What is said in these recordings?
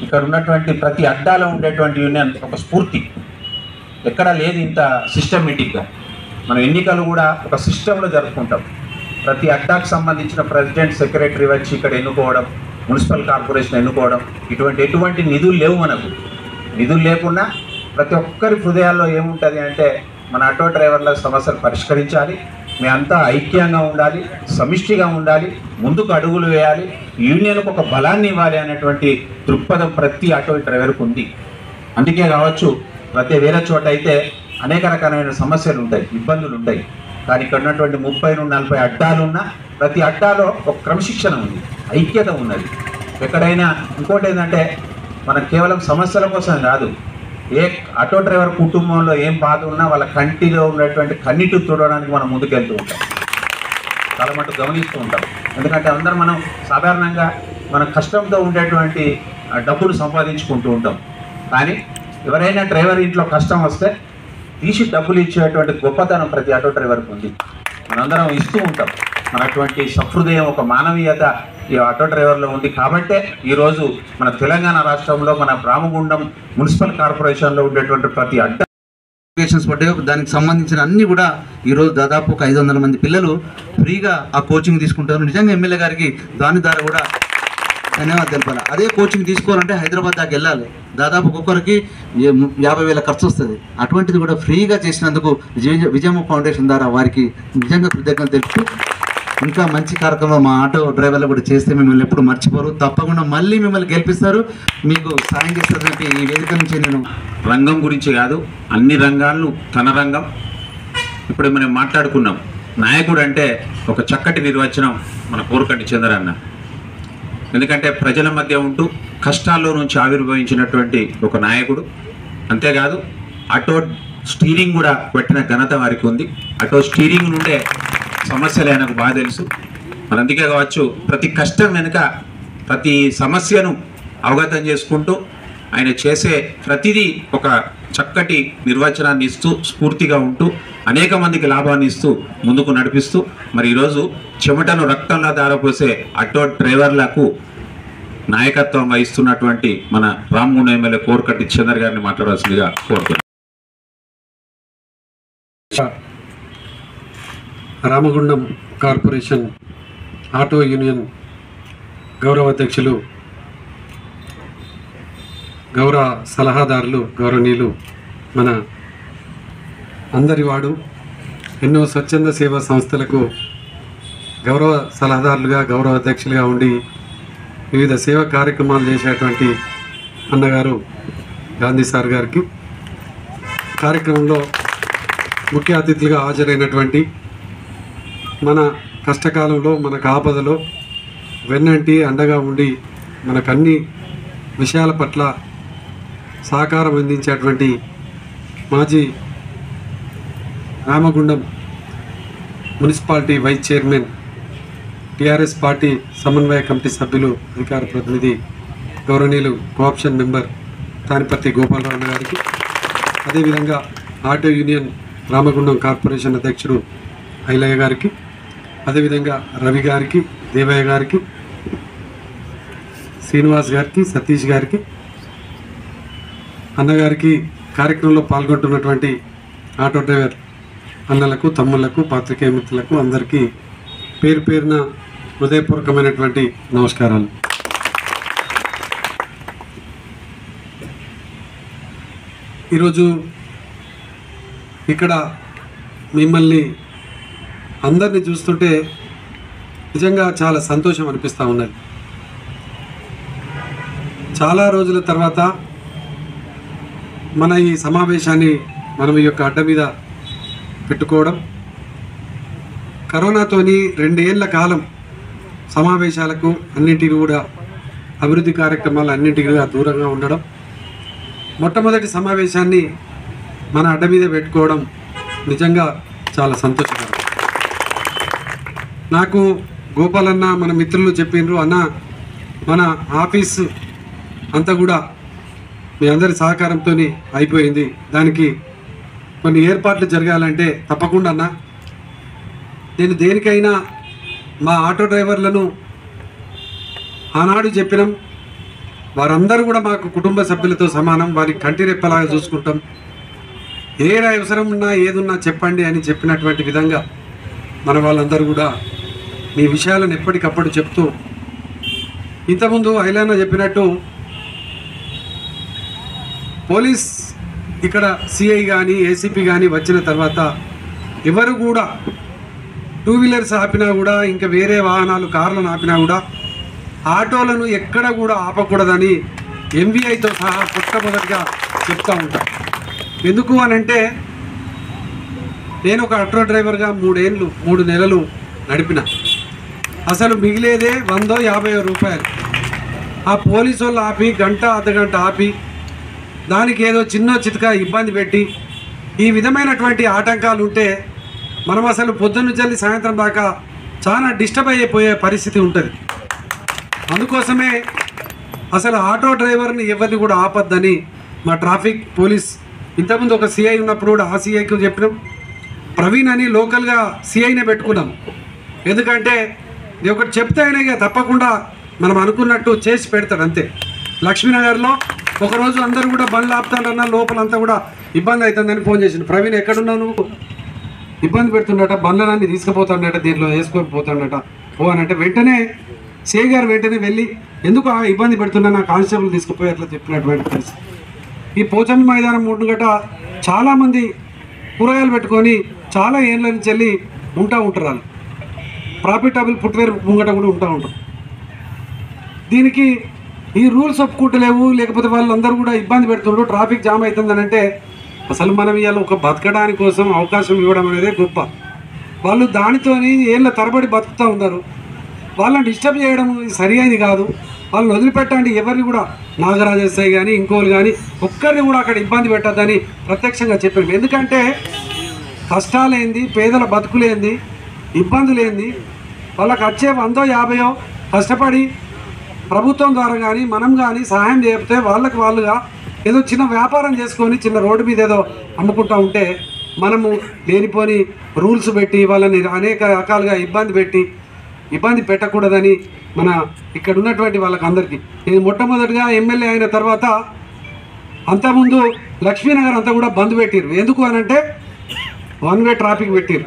ఇక్కడ ఉన్నటువంటి ప్రతి అడ్డాలో ఉండేటువంటి యూనియన్ ఒక స్ఫూర్తి ఎక్కడా లేదు ఇంత సిస్టమేటిక్గా మనం ఎన్నికలు కూడా ఒక సిస్టంలో జరుపుకుంటాం ప్రతి అడ్డాకు సంబంధించిన ప్రెసిడెంట్ సెక్రటరీ వచ్చి ఇక్కడ ఎన్నుకోవడం మున్సిపల్ కార్పొరేషన్ ఎన్నుకోవడం ఇటువంటి ఎటువంటి నిధులు లేవు మనకు నిధులు లేకున్నా ప్రతి ఒక్కరి హృదయాల్లో ఏముంటుంది అంటే మన ఆటో డ్రైవర్ల సమస్యలు పరిష్కరించాలి మేమంతా ఐక్యంగా ఉండాలి సమిష్టిగా ఉండాలి ముందుకు అడుగులు వేయాలి యూనియన్కు ఒక బలాన్ని ఇవ్వాలి అనేటువంటి దృక్పథం ప్రతి ఆటో డ్రైవర్కు ఉంది అందుకే కావచ్చు ప్రతి వేరే చోట అయితే అనేక రకాలైన సమస్యలు ఉంటాయి ఇబ్బందులు ఉంటాయి కానీ ఇక్కడ ఉన్నటువంటి ముప్పై నుండి నలభై అడ్డాలు ఉన్నా ప్రతి అడ్డాలో ఒక క్రమశిక్షణ ఉంది ఐక్యత ఉన్నది ఎక్కడైనా ఇంకోటి ఏంటంటే మనం కేవలం సమస్యల కోసం కాదు ఏ ఆటో డ్రైవర్ కుటుంబంలో ఏం బాధ ఉన్నా వాళ్ళ కంటిలో ఉన్నటువంటి కన్నీటి తుడవడానికి మనం ముందుకెళ్తూ ఉంటాం చాలా మటుకు గమనిస్తూ ఉంటాం ఎందుకంటే అందరం మనం సాధారణంగా మన కష్టంతో ఉండేటువంటి ఆ, డబ్బులు సంపాదించుకుంటూ ఉంటాం కానీ ఎవరైనా డ్రైవర్ ఇంట్లో కష్టం వస్తే తీసి డబ్బులు ఇచ్చేటువంటి గొప్పతనం ప్రతి ఆటో డ్రైవర్కి ఉంది మనందరం ఇస్తూ ఉంటాం మనటువంటి సహృదయం ఒక మానవీయత ఈ ఆటో డ్రైవర్లో ఉంది కాబట్టే ఈరోజు మన తెలంగాణ రాష్ట్రంలో మన రామగుండం మున్సిపల్ కార్పొరేషన్లో ఉండేటువంటి ప్రతి అడ్డ అప్లికేషన్స్ పడ్డాయో దానికి సంబంధించిన అన్ని కూడా ఈరోజు దాదాపు ఒక ఐదు వందల మంది పిల్లలు ఫ్రీగా ఆ కోచింగ్ తీసుకుంటారు నిజంగా ఎమ్మెల్యే గారికి దాని ద్వారా కూడా ధన్యవాదాలు తెలపాలి అదే కోచింగ్ తీసుకోవాలంటే హైదరాబాద్ దాకా వెళ్ళాలి దాదాపు ఒక్కొక్కరికి ఏ- యాభై వేల ఖర్చు వస్తుంది అటువంటిది కూడా ఫ్రీగా చేసినందుకు విజయ విజయమ్మ ఫౌండేషన్ ద్వారా వారికి నిజంగా కృతజ్ఞతలు తెలుపుతూ ఇంకా మంచి కార్యక్రమం మా ఆటో డ్రైవర్లు కూడా చేస్తే మిమ్మల్ని ఎప్పుడు మర్చిపోరు తప్పకుండా మళ్ళీ మిమ్మల్ని గెలిపిస్తారు మీకు సాయం చేస్తారని ఈ వేదిక నుంచి నేను రంగం గురించి కాదు అన్ని రంగాలను తన రంగం ఇప్పుడు మనం మాట్లాడుకున్నాం నాయకుడు అంటే ఒక చక్కటి నిర్వచనం మన కోరుకంటి చంద్రన్న ఎందుకంటే ప్రజల మధ్య ఉంటూ కష్టాల్లో నుంచి ఆవిర్భవించినటువంటి ఒక నాయకుడు అంతేకాదు ఆటో స్టీరింగ్ కూడా పెట్టిన ఘనత వారికి ఉంది ఆటో స్టీరింగ్ నుండే సమస్యలు ఆయనకు బాగా తెలుసు మరి అందుకే కావచ్చు ప్రతి కష్టం వెనుక ప్రతి సమస్యను అవగతం చేసుకుంటూ ఆయన చేసే ప్రతిదీ ఒక చక్కటి నిర్వచనాన్ని ఇస్తూ స్ఫూర్తిగా ఉంటూ అనేక మందికి లాభాన్ని ఇస్తూ ముందుకు నడిపిస్తూ మరి ఈరోజు చెమటను రక్తంలో దారపోసే ఆటో డ్రైవర్లకు నాయకత్వం వహిస్తున్నటువంటి మన రామ్మోహన్ ఎమ్మెల్యే కోరకట్టి చందర్ గారిని మాట్లాడాల్సిందిగా కోరుతున్నాను రామగుండం కార్పొరేషన్ ఆటో యూనియన్ గౌరవ అధ్యక్షులు గౌరవ సలహాదారులు గౌరవనీయులు మన అందరి వాడు ఎన్నో స్వచ్ఛంద సేవా సంస్థలకు గౌరవ సలహాదారులుగా గౌరవ అధ్యక్షులుగా ఉండి వివిధ సేవా కార్యక్రమాలు చేసేటువంటి అన్నగారు గాంధీ సార్ గారికి కార్యక్రమంలో ముఖ్య అతిథులుగా హాజరైనటువంటి మన కష్టకాలంలో మనకు ఆపదలో వెన్నంటి అండగా ఉండి మనకు అన్ని విషయాల పట్ల సహకారం అందించేటువంటి మాజీ Ramagundam municipality vice chairman TRS party సమన్వయ కమిటీ సభ్యులు అధికార ప్రతినిధి గౌరవనీయులు కోఆప్షన్ మెంబర్ తానిపర్తి గోపాలరావు గారికి అదేవిధంగా ఆటో యూనియన్ రామగుండం కార్పొరేషన్ అధ్యక్షుడు ఐలయ్య గారికి అదేవిధంగా రవి గారికి దేవయ్య గారికి శ్రీనివాస్ గారికి సతీష్ గారికి అన్నగారికి కార్యక్రమంలో పాల్గొంటున్నటువంటి ఆటో డ్రైవర్ అన్నలకు తమ్ముళ్లకు పాత్రికేయ మిత్రులకు అందరికీ పేరు పేరున హృదయపూర్వకమైనటువంటి నమస్కారాలు ఈరోజు ఇక్కడ మిమ్మల్ని అందరినీ చూస్తుంటే నిజంగా చాలా సంతోషం అనిపిస్తూ ఉన్నది చాలా రోజుల తర్వాత మన ఈ సమావేశాన్ని మనం ఈ యొక్క అడ్డ మీద పెట్టుకోవడం కరోనాతోని రెండేళ్ల కాలం సమావేశాలకు అన్నింటికి కూడా అభివృద్ధి కార్యక్రమాలు అన్నింటికి కూడా దూరంగా ఉండడం మొట్టమొదటి సమావేశాన్ని మన అడ్డ మీద పెట్టుకోవడం నిజంగా చాలా సంతోషకరం నాకు గోపాలన్న మన మిత్రులు చెప్పిండ్రు అన్న మన ఆఫీస్ అంతా కూడా మీ అందరి సహకారంతో అయిపోయింది దానికి కొన్ని ఏర్పాట్లు జరగాలంటే తప్పకుండా అన్న నేను దేనికైనా మా ఆటో డ్రైవర్లను ఆనాడు చెప్పినాం వారందరూ కూడా మాకు కుటుంబ సభ్యులతో సమానం వారి కంటి రెప్పలాగా చూసుకుంటాం ఏ అవసరం ఉన్నా ఏదున్నా చెప్పండి అని చెప్పినటువంటి విధంగా మన వాళ్ళందరూ కూడా మీ విషయాలను ఎప్పటికప్పుడు చెప్తూ ఇంతకుముందు ఐలానా చెప్పినట్టు పోలీస్ ఇక్కడ సిఐ కానీ ఏసీపీ కానీ వచ్చిన తర్వాత ఎవరు కూడా టూ వీలర్స్ ఆపినా కూడా ఇంకా వేరే వాహనాలు కార్లను ఆపినా కూడా ఆటోలను ఎక్కడ కూడా ఆపకూడదని ఎంవీఐతో సహా మొట్టమొదటిగా చెప్తా ఉంటాం ఎందుకు అని అంటే నేను ఒక ఆటో డ్రైవర్గా మూడేళ్ళు మూడు నెలలు నడిపిన అసలు మిగిలేదే వందో యాభై రూపాయలు ఆ పోలీసు వాళ్ళు ఆపి గంట అర్ధగంట ఆపి దానికి ఏదో చిన్న చితక ఇబ్బంది పెట్టి ఈ విధమైనటువంటి ఆటంకాలు ఉంటే మనం అసలు పొద్దున్న చల్లి సాయంత్రం దాకా చాలా డిస్టర్బ్ అయిపోయే పరిస్థితి ఉంటుంది అందుకోసమే అసలు ఆటో డ్రైవర్ని ఎవరిని కూడా ఆపద్దని మా ట్రాఫిక్ పోలీస్ ఇంతకుముందు ఒక సిఐ ఉన్నప్పుడు కూడా ఆ సిఐకి చెప్పినాం ప్రవీణ్ అని లోకల్గా సిఐనే పెట్టుకున్నాం ఎందుకంటే ఇది ఒకటి చెప్తే అయినా ఇక తప్పకుండా మనం అనుకున్నట్టు చేసి పెడతాడు అంతే లక్ష్మీనగర్లో ఒకరోజు అందరూ కూడా బండ్లు ఆపుతాడన్న లోపలంతా కూడా ఇబ్బంది అవుతుందని ఫోన్ చేసిండు ప్రవీణ్ ఎక్కడున్నావు నువ్వు ఇబ్బంది పెడుతుండట బండ్లనన్నీ తీసుకుపోతాడట దీంట్లో వేసుకొని పోతాడట ఓ అని అంటే వెంటనే సే గారు వెంటనే వెళ్ళి ఎందుకు ఆ ఇబ్బంది పెడుతున్నా నా కానిస్టేబుల్ తీసుకుపోయి అట్లా చెప్పినటువంటి పరిస్థితి ఈ పోచమ్మ మైదానం మూడు గట చాలామంది కూరగాయలు పెట్టుకొని చాలా ఏళ్ళ నుంచి వెళ్ళి ఉంటా ఉంటారు వాళ్ళు ప్రాఫిటబుల్ ఫుట్వేర్ ముంగట కూడా ఉంటా ఉంటారు దీనికి ఈ రూల్స్ ఒప్పుకుంటలేవు లేకపోతే వాళ్ళందరూ కూడా ఇబ్బంది పెడుతుండ్రు ట్రాఫిక్ జామ్ అవుతుందని అంటే అసలు మనం ఇవాళ ఒక బతకడానికి కోసం అవకాశం ఇవ్వడం అనేది గొప్ప వాళ్ళు దానితోని ఏళ్ళ తరబడి బతుకుతూ ఉన్నారు వాళ్ళని డిస్టర్బ్ చేయడం ఇది సరి అయింది కాదు వాళ్ళని వదిలిపెట్టండి ఎవరిని కూడా నాగరాజ ఎస్ఐ కానీ ఇంకోళ్ళు కానీ ఒక్కరిని కూడా అక్కడ ఇబ్బంది పెట్టద్దని ప్రత్యక్షంగా చెప్పారు ఎందుకంటే కష్టాలేంది పేదల బతుకులేంది ఇబ్బందులేంది వాళ్ళకి వచ్చే వందో యాభయో కష్టపడి ప్రభుత్వం ద్వారా కానీ మనం కానీ సహాయం చేపితే వాళ్ళకి వాళ్ళుగా ఏదో చిన్న వ్యాపారం చేసుకొని చిన్న రోడ్డు మీద ఏదో అమ్ముకుంటా ఉంటే మనము లేనిపోని రూల్స్ పెట్టి వాళ్ళని అనేక రకాలుగా ఇబ్బంది పెట్టి ఇబ్బంది పెట్టకూడదని మన ఇక్కడ ఉన్నటువంటి వాళ్ళకి అందరికీ ఇది మొట్టమొదటిగా ఎమ్మెల్యే అయిన తర్వాత అంతకుముందు లక్ష్మీనగర్ అంతా కూడా బంద్ పెట్టిరు ఎందుకు అని అంటే వన్ వే ట్రాఫిక్ పెట్టిరు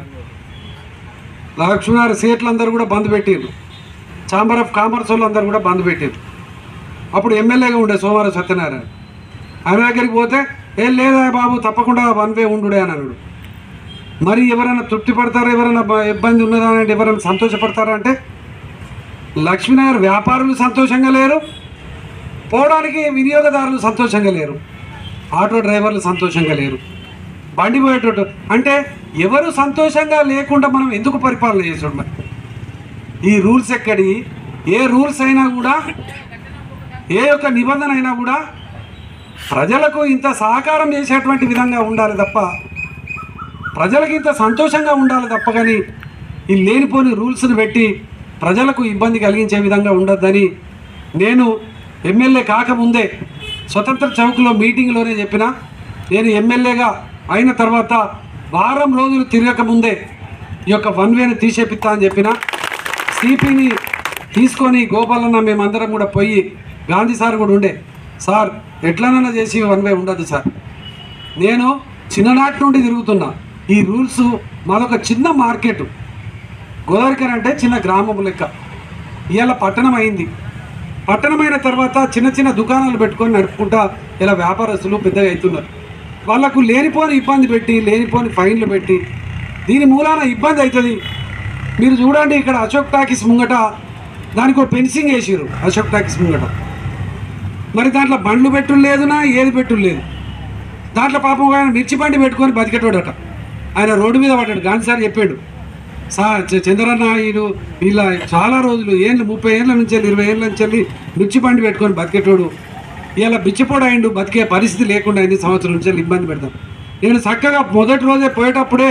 లక్ష్మీనగర్ సీట్లు అందరూ కూడా బంద్ పెట్టిరు ఛాంబర్ ఆఫ్ కామర్స్ వాళ్ళు అందరూ కూడా బంద్ పెట్టారు అప్పుడు ఎమ్మెల్యేగా ఉండే సోమవారం సత్యనారాయణ ఆయన దగ్గరికి పోతే ఏం లేదా బాబు తప్పకుండా వన్ వే ఉండుడే అని అన్నాడు మరి ఎవరైనా తృప్తి పడతారా ఎవరైనా బ- ఇబ్బంది ఉన్నదా అంటే ఎవరైనా సంతోషపడతారా అంటే లక్ష్మీనగర్ వ్యాపారులు సంతోషంగా లేరు పోవడానికి వినియోగదారులు సంతోషంగా లేరు ఆటో డ్రైవర్లు సంతోషంగా లేరు బండి పోయేటట్టు అంటే ఎవరు సంతోషంగా లేకుండా మనం ఎందుకు పరిపాలన చేసాడు మరి ఈ రూల్స్ ఎక్కడి ఏ రూల్స్ అయినా కూడా ఏ యొక్క నిబంధన అయినా కూడా ప్రజలకు ఇంత సహకారం చేసేటువంటి విధంగా ఉండాలి తప్ప ప్రజలకు ఇంత సంతోషంగా ఉండాలి తప్ప కానీ ఈ లేనిపోని రూల్స్ని పెట్టి ప్రజలకు ఇబ్బంది కలిగించే విధంగా ఉండొద్దని నేను ఎమ్మెల్యే కాకముందే స్వతంత్ర చౌక్లో మీటింగ్లోనే చెప్పిన నేను ఎమ్మెల్యేగా అయిన తర్వాత వారం రోజులు తిరగకముందే ఈ యొక్క వన్ వేని తీసేపిస్తా అని చెప్పిన సిపిని తీసుకొని గోపాలన్న మేమందరం కూడా పోయి గాంధీ సార్ కూడా ఉండే సార్ ఎట్లనైనా చేసి వన్ వే ఉండదు సార్ నేను చిన్ననాటి నుండి తిరుగుతున్నా ఈ రూల్స్ మాదొక చిన్న మార్కెట్ గోదావరికర్ అంటే చిన్న గ్రామం లెక్క ఇవాళ పట్టణం అయింది పట్టణమైన తర్వాత చిన్న చిన్న దుకాణాలు పెట్టుకొని నడుపుకుంటా ఇలా వ్యాపారస్తులు పెద్దగా అవుతున్నారు వాళ్ళకు లేనిపోని ఇబ్బంది పెట్టి లేనిపోని ఫైన్లు పెట్టి దీని మూలాన ఇబ్బంది అవుతుంది మీరు చూడండి ఇక్కడ అశోక్ టాకీస్ ముంగట దానికి ఒక ఫెన్సింగ్ వేసిర్రు అశోక్ టాకీస్ ముంగట మరి దాంట్లో బండ్లు పెట్టులు లేదునా ఏది పెట్టులు లేదు దాంట్లో పాపం ఆయన మిర్చి బండి పెట్టుకొని బతికేటోడట ఆయన రోడ్డు మీద పడ్డాడు గాంధీ సార్ చెప్పాడు సార్ చ- చంద్రన్న వీళ్ళు వీళ్ళ చాలా రోజులు ఏళ్ళు ముప్పై ఏళ్ళ నుంచి వెళ్ళి, ఇరవై ఏళ్ళ నుంచి వెళ్ళి మిర్చి బండి పెట్టుకొని బతికేటోడు ఇలా బిచ్చిపోడు అయిండు బతికే పరిస్థితి లేకుండా అయింది సంవత్సరం నుంచి వెళ్ళి ఇబ్బంది పెడతాం నేను చక్కగా మొదటి రోజే పోయేటప్పుడే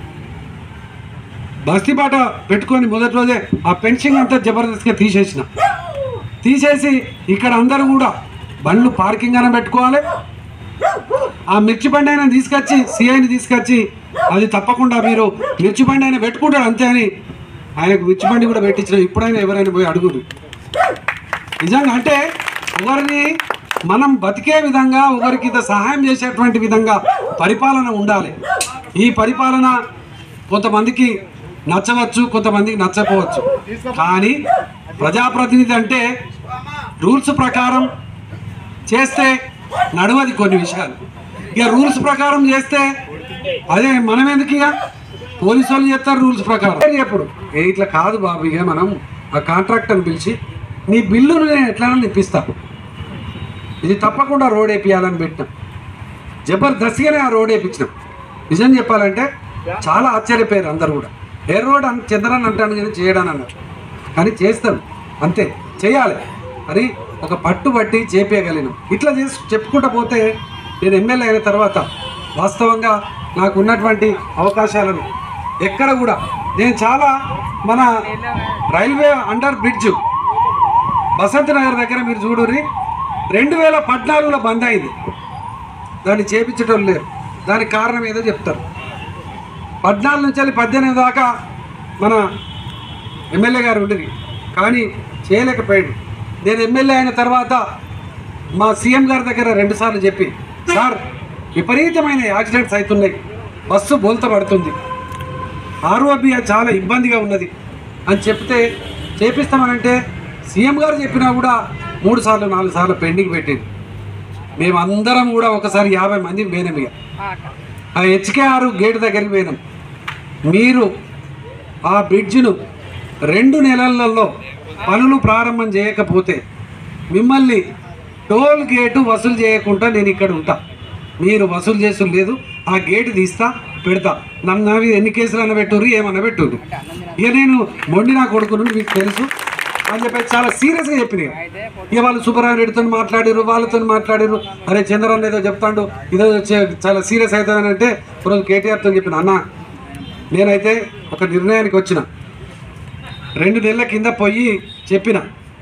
బస్తీ బాట పెట్టుకొని మొదటి రోజే ఆ పెన్షన్ అంతా జబర్దస్త్గా తీసేసిన తీసేసి ఇక్కడ అందరూ కూడా బండ్లు పార్కింగ్ అయినా పెట్టుకోవాలి ఆ మిర్చి బండి అయినా తీసుకొచ్చి సిఐని తీసుకొచ్చి అది తప్పకుండా మీరు మిర్చి బండి అయినా పెట్టుకుంటాడు అంతే అని ఆయనకు మిర్చి బండి కూడా పెట్టించిన ఇప్పుడైనా ఎవరైనా పోయి అడుగురు నిజంగా అంటే ఒకరిని మనం బతికే విధంగా ఒకరికి ఇంత సహాయం చేసేటువంటి విధంగా పరిపాలన ఉండాలి ఈ పరిపాలన కొంతమందికి నచ్చవచ్చు కొంతమందికి నచ్చకపోవచ్చు కానీ ప్రజాప్రతినిధి అంటే రూల్స్ ప్రకారం చేస్తే నడవది కొన్ని విషయాలు ఇక రూల్స్ ప్రకారం చేస్తే అదే మనం ఎందుకు ఇక పోలీసు వాళ్ళు చేస్తారు రూల్స్ ప్రకారం ఎప్పుడు ఏ ఇట్లా కాదు బాబు ఇక మనం ఆ కాంట్రాక్టర్ని పిలిచి నీ బిల్లును నేను ఎట్లైనా ఇప్పిస్తా ఇది తప్పకుండా రోడ్ వేపియాలని పెట్టినాం జబర్దస్త్గానే ఆ రోడ్ వేయించినాం నిజం చెప్పాలంటే చాలా ఆశ్చర్యపోయారు అందరు కూడా ఏ రోడ్ అని చంద్రన్ అంటాను కానీ చేయడాని అన్నారు కానీ చేస్తాం అంతే చేయాలి అని ఒక పట్టుబట్టి చేపేయగలిగినాం ఇట్లా చేసి చెప్పుకుంటూ పోతే నేను ఎమ్మెల్యే అయిన తర్వాత వాస్తవంగా నాకు ఉన్నటువంటి అవకాశాలను ఎక్కడ కూడా నేను చాలా మన railway under bridge Basant Nagar దగ్గర మీరు చూడుర్రి రెండు వేల పద్నాలుగులో బంద్ అయింది దాన్ని చేపించడం లేరు దానికి కారణం ఏదో చెప్తారు పద్నాలుగు నుంచి వెళ్ళి పద్దెనిమిది దాకా మన ఎమ్మెల్యే గారు ఉండేది కానీ చేయలేకపోయాడు నేను ఎమ్మెల్యే అయిన తర్వాత మా సీఎం గారి దగ్గర రెండుసార్లు చెప్పి సార్ విపరీతమైన యాక్సిడెంట్స్ అవుతున్నాయి బస్సు బోల్త పడుతుంది ఆర్ఓబి చాలా ఇబ్బందిగా ఉన్నది అని చెప్తే చేపిస్తామనంటే సీఎం గారు చెప్పినా కూడా మూడు సార్లు నాలుగు సార్లు పెండింగ్ పెట్టింది మేమందరం కూడా ఒకసారి యాభై మంది పోయినాం ఇక ఆ హెచ్కేఆర్ గేట్ దగ్గరికి పోయినాం మీరు ఆ బ్రిడ్జ్ను రెండు నెలలలో పనులు ప్రారంభం చేయకపోతే మిమ్మల్ని టోల్ గేటు వసూలు చేయకుండా నేను ఇక్కడ ఉంటా మీరు వసూలు చేసు లేదు ఆ గేటు తీస్తా పెడతా నన్ను అవి ఎన్ని కేసులు అన్న పెట్టుర్రు ఏమన్నా పెట్టుర్రు ఇక నేను మొండి నా కొడుకును మీకు తెలుసు అని చెప్పి చాలా సీరియస్గా చెప్పిన ఇక. ఇక వాళ్ళు సుబ్బరావు రెడ్డితో మాట్లాడారు వాళ్ళతో మాట్లాడారు అరే చంద్రన్న ఏదో చెప్తాడు ఇదో చే- చాలా సీరియస్ అవుతుందని అంటే రోజు కేటీఆర్తో చెప్పిన అన్న నేనైతే ఒక నిర్ణయానికి వచ్చిన రెండు నెలల కింద పోయి చెప్పిన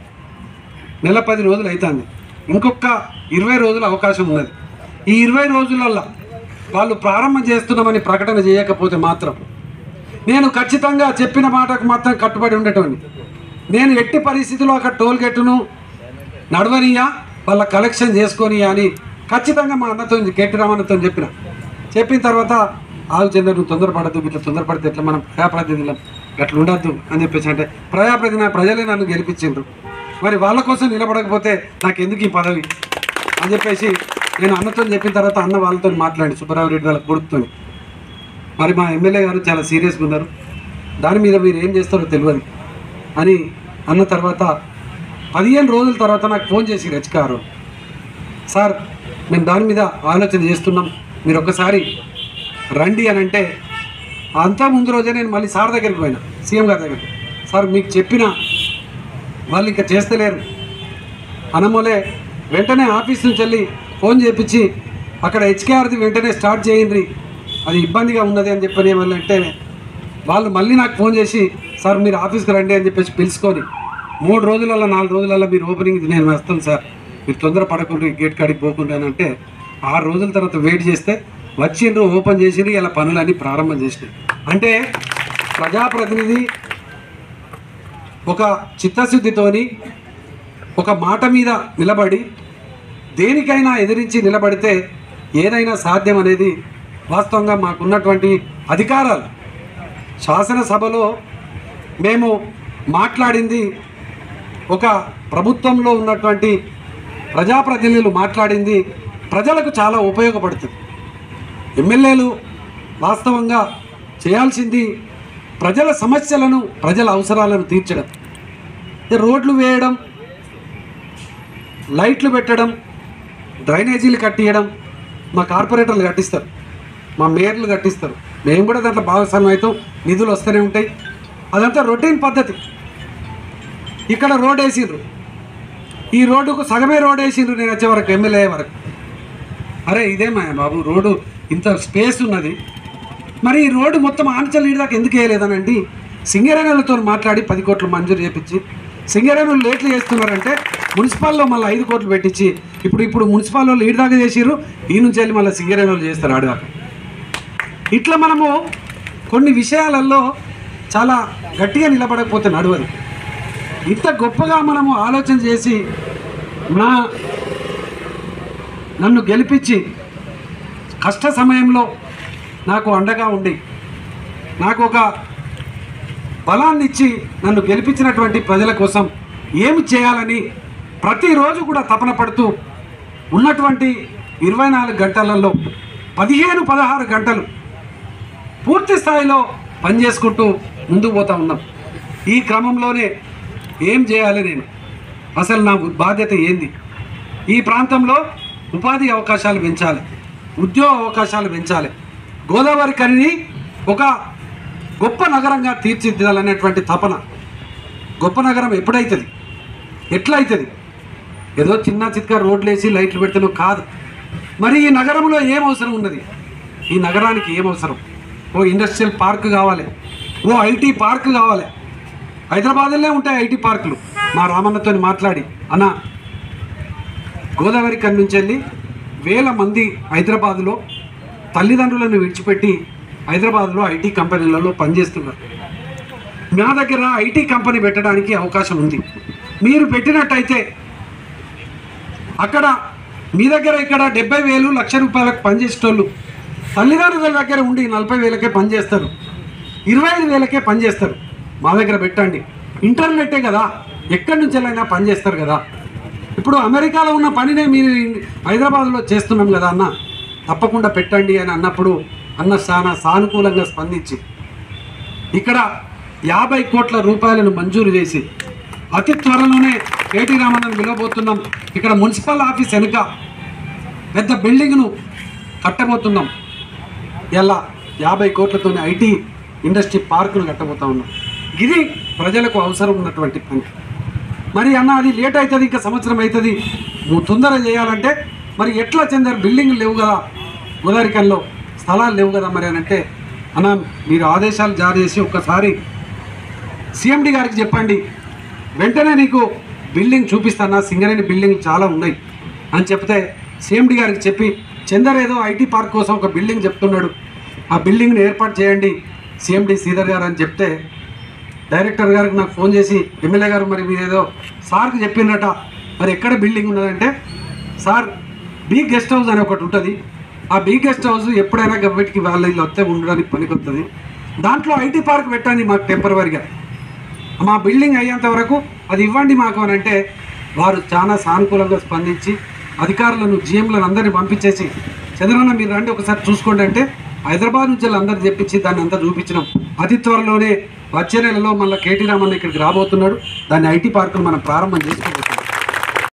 నెల పది రోజులు అవుతుంది ఇంకొక ఇరవై రోజుల అవకాశం ఉన్నది ఈ ఇరవై రోజులల్లో వాళ్ళు ప్రారంభం చేస్తున్నామని ప్రకటన చేయకపోతే మాత్రం నేను ఖచ్చితంగా చెప్పిన మాటకు మాత్రం కట్టుబడి ఉండేటోని నేను ఎట్టి పరిస్థితిలో అక్కడ టోల్ గేటును నడవనియా వాళ్ళ కలెక్షన్ చేసుకొని అని ఖచ్చితంగా మా అన్నతో కేటీ రామన్నతో చెప్పిన చెప్పిన తర్వాత ఆగు చంద్ర నువ్వు తొందరపడద్దు ఇట్లా తొందరపడితే ఎట్లా మనం ప్రజాప్రతినిధులం అట్లా ఉండద్దు అని చెప్పేసి అంటే ప్రజాప్రతినిధి ప్రజలే నన్ను గెలిపించిండ్రు మరి వాళ్ళ కోసం నిలబడకపోతే నాకు ఎందుకు ఈ పదవి అని చెప్పేసి నేను అన్నతో చెప్పిన తర్వాత అన్న వాళ్ళతో మాట్లాడి సుబ్బరావు రెడ్డి వాళ్ళకి కొడుకుతో మరి మా ఎమ్మెల్యే గారు చాలా సీరియస్గా ఉన్నారు దాని మీద మీరు ఏం చేస్తారో తెలియదు అని అన్న తర్వాత పదిహేను రోజుల తర్వాత నాకు ఫోన్ చేసి రచికారు సార్ మేము దాని మీద ఆలోచన చేస్తున్నాం మీరు ఒక్కసారి రండి అని అంటే అంతా ముందు రోజే నేను మళ్ళీ సార్ దగ్గరికి పోయినా సీఎం గారి దగ్గరికి సార్ మీకు చెప్పిన వాళ్ళు ఇంకా చేస్తలేరు అనమోలే వెంటనే ఆఫీస్ నుంచి వెళ్ళి ఫోన్ చేపించి అక్కడ హెచ్కేఆర్ది వెంటనే స్టార్ట్ చేయండి అది ఇబ్బందిగా ఉన్నది అని చెప్పని ఏమన్నా వాళ్ళు మళ్ళీ నాకు ఫోన్ చేసి సార్ మీరు ఆఫీస్కి రండి అని చెప్పేసి పిలుచుకొని మూడు రోజులలో నాలుగు రోజులలో మీరు ఓపెనింగ్ నేను వస్తాను సార్ మీరు తొందర పడకుండా గేట్ కాడికి పోకుండా అని అంటే ఆరు రోజుల తర్వాత వెయిట్ చేస్తే వచ్చిండ్రు ఓపెన్ చేసిండ్రు ఇలా పనులన్నీ ప్రారంభం చేసినాయి అంటే ప్రజాప్రతినిధి ఒక చిత్తశుద్ధితోని ఒక మాట మీద నిలబడి దేనికైనా ఎదిరించి నిలబడితే ఏదైనా సాధ్యం అనేది వాస్తవంగా మాకున్నటువంటి అధికారాలు శాసనసభలో మేము మాట్లాడింది ఒక ప్రభుత్వంలో ఉన్నటువంటి ప్రజాప్రతినిధులు మాట్లాడింది ప్రజలకు చాలా ఉపయోగపడుతుంది ఎమ్మెల్యేలు వాస్తవంగా చేయాల్సింది ప్రజల సమస్యలను ప్రజల అవసరాలను తీర్చడం ఈ రోడ్లు వేయడం లైట్లు పెట్టడం డ్రైనేజీలు కట్టియడం మా కార్పొరేటర్లు కట్టిస్తారు మా మేయర్లు కట్టిస్తారు మేము కూడా దాంట్లో భాగస్వామ్యం అవుతాం నిధులు వస్తూనే ఉంటాయి అదంతా రొటీన్ పద్ధతి ఇక్కడ రోడ్ వేసిండ్రు ఈ రోడ్డుకు సగమే రోడ్ వేసిండ్రు నేను వచ్చే వరకు ఎమ్మెల్యే అయ్యే వరకు అరే ఇదే మా బాబు రోడ్డు ఇంత స్పేస్ ఉన్నది మరి ఈ రోడ్డు మొత్తం ఆంచల్ దాకా ఎందుకు వేయలేదనండి సింగరేణులతో మాట్లాడి పది కోట్లు మంజూరు చేపించి సింగరేణులు లేట్లు చేస్తున్నారంటే మున్సిపాల్లో మళ్ళీ ఐదు కోట్లు పెట్టించి ఇప్పుడు ఇప్పుడు మున్సిపాల్ వాళ్ళు ఈడు దాకా చేసిర్రు ఈ నుంచి వెళ్ళి మళ్ళీ సింగరేణులు చేస్తారు ఆడదాకా ఇట్లా మనము కొన్ని విషయాలలో చాలా గట్టిగా నిలబడకపోతే నడవదు ఇంత గొప్పగా మనము ఆలోచన చేసి నా నన్ను గెలిపించి కష్ట సమయంలో నాకు అండగా ఉండి నాకు ఒక బలాన్ని ఇచ్చి నన్ను గెలిపించినటువంటి ప్రజల కోసం ఏమి చేయాలని ప్రతిరోజు కూడా తపన పడుతూ ఉన్నటువంటి ఇరవై నాలుగు గంటలలో పదిహేను పదహారు గంటలు పూర్తి స్థాయిలో పనిచేసుకుంటూ ముందుకు పోతా ఉన్నాం ఈ క్రమంలోనే ఏం చేయాలి నేను అసలు నా బాధ్యత ఏంది ఈ ప్రాంతంలో ఉపాధి అవకాశాలు పెంచాలి ఉద్యోగ అవకాశాలు పెంచాలి గోదావరి కనిని ఒక గొప్ప నగరంగా తీర్చిదిద్దాలనేటువంటి తపన గొప్ప నగరం ఎప్పుడైతుంది ఎట్లయితుంది ఏదో చిన్న చిత్క రోడ్లు వేసి లైట్లు పెడితేనో కాదు మరి ఈ నగరంలో ఏం అవసరం ఉన్నది ఈ నగరానికి ఏం అవసరం ఓ ఇండస్ట్రియల్ పార్క్ కావాలి ఓ ఐటీ పార్క్ కావాలి హైదరాబాద్లోనే ఉంటాయి ఐటీ పార్కులు మా రామన్నతో మాట్లాడి అన్న గోదావరి కన్ నుంచి వెళ్ళి వేల మంది హైదరాబాదులో తల్లిదండ్రులను విడిచిపెట్టి హైదరాబాద్లో ఐటీ కంపెనీలలో పనిచేస్తున్నారు నా దగ్గర ఐటీ కంపెనీ పెట్టడానికి అవకాశం ఉంది మీరు పెట్టినట్టయితే అక్కడ మీ దగ్గర ఇక్కడ డెబ్బై వేలు లక్ష రూపాయలకు పనిచేసేటోళ్ళు తల్లిదండ్రుల దగ్గర ఉండి నలభై వేలకే పనిచేస్తారు ఇరవై ఐదు వేలకే పనిచేస్తారు మా దగ్గర పెట్టండి ఇంటర్నెట్టే కదా ఎక్కడి నుంచి వెళ్ళైనా పనిచేస్తారు కదా ఇప్పుడు అమెరికాలో ఉన్న పనినే మీరు హైదరాబాద్లో చేస్తున్నాం కదా అన్న తప్పకుండా పెట్టండి అని అన్నప్పుడు అన్న చాలా సానుకూలంగా స్పందించి ఇక్కడ యాభై కోట్ల రూపాయలను మంజూరు చేసి అతి త్వరలోనే కేటీ రామన్నను పిలవబోతున్నాం ఇక్కడ మున్సిపల్ ఆఫీస్ వెనుక పెద్ద బిల్డింగ్ను కట్టబోతున్నాం ఎలా యాభై కోట్లతో ఐటీ ఇండస్ట్రీ పార్కును కట్టబోతా ఉన్నాం ఇది ప్రజలకు అవసరం ఉన్నటువంటి పని మరి అన్న అది లేట్ అవుతుంది ఇంకా సంవత్సరం అవుతుంది నువ్వు తొందర చేయాలంటే మరి ఎట్లా చెందారు బిల్డింగ్లు లేవు కదా గోదావరికల్లో స్థలాలు లేవు కదా మరి అని అంటే అన్న మీరు ఆదేశాలు జారీ చేసి ఒక్కసారి సిఎండి గారికి చెప్పండి వెంటనే నీకు బిల్డింగ్ చూపిస్తానా సింగరేణి బిల్డింగ్ చాలా ఉన్నాయి అని చెప్తే సిఎండి గారికి చెప్పి చందర్ ఏదో ఐటీ పార్క్ కోసం ఒక బిల్డింగ్ చెప్తున్నాడు ఆ బిల్డింగ్ని ఏర్పాటు చేయండి సిఎండి శ్రీధర్ గారు అని చెప్తే డైరెక్టర్ గారికి నాకు ఫోన్ చేసి ఎమ్మెల్యే గారు మరి మీరు ఏదో సార్కి చెప్పిందట మరి ఎక్కడ బిల్డింగ్ ఉన్నదంటే సార్ బీ గెస్ట్ హౌస్ అని ఒకటి ఉంటుంది ఆ బీ గెస్ట్ హౌస్ ఎప్పుడైనా గవర్నమెంట్కి వాళ్ళ ఇల్లు వస్తే ఉండడానికి పనికొస్తుంది దాంట్లో ఐటీ పార్క్ పెట్టండి మాకు టెంపరవరీగా మా బిల్డింగ్ అయ్యేంత వరకు అది ఇవ్వండి మాకు అని అంటే వారు చాలా సానుకూలంగా స్పందించి అధికారులను జీఎంలను అందరినీ పంపించేసి చంద్రన్న మీరు రండి ఒకసారి చూసుకోండి అంటే హైదరాబాద్ నుంచి అందరు చెప్పించి దాన్ని అంతా చూపించినాం అతి త్వరలోనే వచ్చే నెలలో మళ్ళీ కేటీ రామన్న ఇక్కడికి రాబోతున్నాడు దాన్ని ఐటీ పార్కును మనం ప్రారంభం చేసుకోవచ్చు